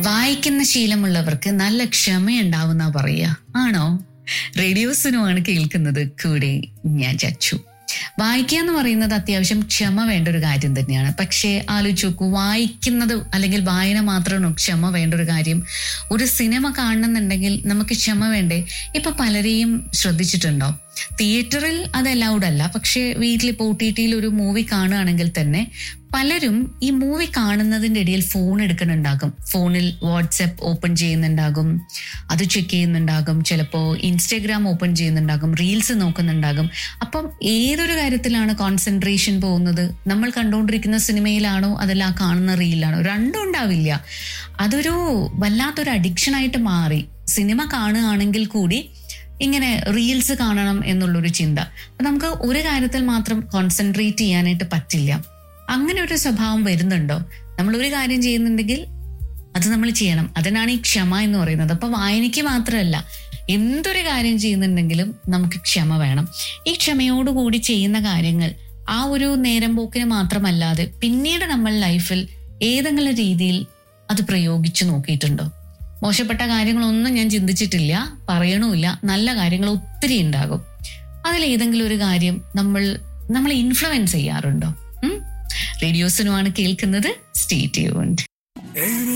വായിക്കുന്ന ശീലമുള്ളവർക്ക് നല്ല ക്ഷമയുണ്ടാവുന്ന പറയാ ആണോ റേഡിയോസിനുമാണ് കേൾക്കുന്നത് കൂടെ ഞാൻ ചച്ചു വായിക്കുക എന്ന് പറയുന്നത് അത്യാവശ്യം ക്ഷമ വേണ്ട ഒരു കാര്യം തന്നെയാണ് പക്ഷേ ആലോചിച്ച് നോക്കൂ വായിക്കുന്നത് അല്ലെങ്കിൽ വായന മാത്രമാണോ ക്ഷമ വേണ്ട ഒരു കാര്യം ഒരു സിനിമ കാണണമെന്നുണ്ടെങ്കിൽ നമുക്ക് ക്ഷമ വേണ്ടേ ഇപ്പൊ പലരെയും ശ്രദ്ധിച്ചിട്ടുണ്ടോ തിയേറ്ററിൽ അത് അലൗഡ് അല്ല പക്ഷേ വീട്ടിൽ ഇപ്പോൾ ഒ ടി ടിയിൽ ഒരു മൂവി കാണുകയാണെങ്കിൽ തന്നെ പലരും ഈ മൂവി കാണുന്നതിൻ്റെ ഇടയിൽ ഫോൺ എടുക്കുന്നുണ്ടാകും ഫോണിൽ വാട്സപ്പ് ഓപ്പൺ ചെയ്യുന്നുണ്ടാകും അത് ചെക്ക് ചെയ്യുന്നുണ്ടാകും ചിലപ്പോൾ ഇൻസ്റ്റഗ്രാം ഓപ്പൺ ചെയ്യുന്നുണ്ടാകും റീൽസ് നോക്കുന്നുണ്ടാകും അപ്പം ഏതൊരു കാര്യത്തിലാണ് കോൺസെൻട്രേഷൻ പോകുന്നത് നമ്മൾ കണ്ടുകൊണ്ടിരിക്കുന്ന സിനിമയിലാണോ അതല്ല ആ കാണുന്ന റീലാണോ രണ്ടും ഉണ്ടാവില്ല അതൊരു വല്ലാത്തൊരു അഡിക്ഷനായിട്ട് മാറി സിനിമ കാണുകയാണെങ്കിൽ കൂടി ഇങ്ങനെ റീൽസ് കാണണം എന്നുള്ളൊരു ചിന്ത അപ്പൊ നമുക്ക് ഒരു കാര്യത്തിൽ മാത്രം കോൺസെൻട്രേറ്റ് ചെയ്യാനായിട്ട് പറ്റില്ല അങ്ങനെ ഒരു സ്വഭാവം വരുന്നുണ്ടോ നമ്മൾ ഒരു കാര്യം ചെയ്യുന്നുണ്ടെങ്കിൽ അത് നമ്മൾ ചെയ്യണം അതിനാണ് ഈ ക്ഷമ എന്ന് പറയുന്നത് അപ്പൊ വായനയ്ക്ക് മാത്രമല്ല എന്തൊരു കാര്യം ചെയ്യുന്നുണ്ടെങ്കിലും നമുക്ക് ക്ഷമ വേണം ഈ ക്ഷമയോടുകൂടി ചെയ്യുന്ന കാര്യങ്ങൾ ആ ഒരു നേരം പോക്കിന് മാത്രമല്ലാതെ പിന്നീട് നമ്മൾ ലൈഫിൽ ഏതെങ്കിലും രീതിയിൽ അത് പ്രയോഗിച്ചു നോക്കിയിട്ടുണ്ടോ മോശപ്പെട്ട കാര്യങ്ങളൊന്നും ഞാൻ ചിന്തിച്ചിട്ടില്ല പറയണമില്ല നല്ല കാര്യങ്ങൾ ഒത്തിരി ഉണ്ടാകും അതിൽ ഏതെങ്കിലും ഒരു കാര്യം നമ്മൾ നമ്മൾ ഇൻഫ്ലുവൻസ് ചെയ്യാറുണ്ടോ റേഡിയോസിനുമാണ് കേൾക്കുന്നത് സ്റ്റേ ട്യൂൺഡ്